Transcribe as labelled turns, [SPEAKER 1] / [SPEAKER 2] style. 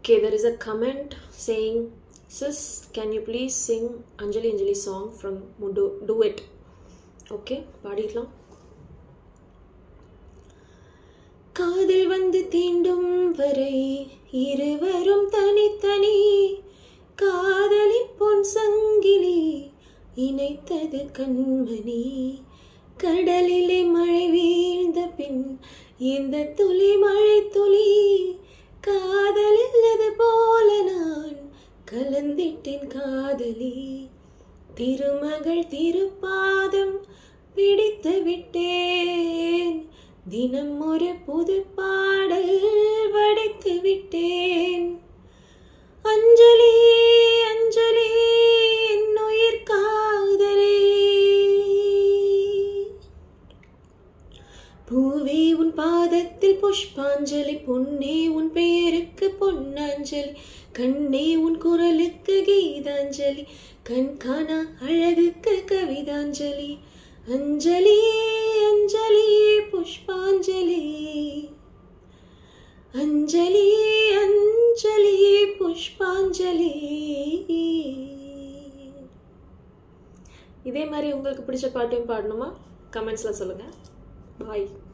[SPEAKER 1] Okay, there is a comment saying, Sis, can you please sing Anjali Anjali song from Do, Do It? Okay, பாடிடலாம் காதல் வந்து தீண்டும் வரை இருவரும் தனித்தனி காதலின் பொன் சங்கிலி இணைத்தது கண்மணி கடலிலே மழை வீழ்ந்த பின் இந்த துளி மழை துளி காதலில்லது போல நான் கலந்திட்டேன் காதலி திருமகள் திருப்பாதம் பிடித்து விட்டேன் தினம் ஒரு புது பாடல் வடித்து விட்டேன் அஞ்சலி அஞ்சலி என் உயிர் காதலே பூவே உன் பாதத்தில் புஷ்பாஞ்சலி பொன்னே உன் பெயருக்கு பொன்னாஞ்சலி கண்ணே உன் குரலுக்கு கீதாஞ்சலி கண் காணா அழகுக்கு கவிதாஞ்சலி அஞ்சலி அஞ்சலி புஷ்பாஞ்சலி அஞ்சலி அஞ்சலி புஷ்பாஞ்சலி இதே மாதிரி உங்களுக்கு பிடிச்ச பாட்டையும் பாடணுமா கமெண்ட்ஸில் சொல்லுங்கள் பாய்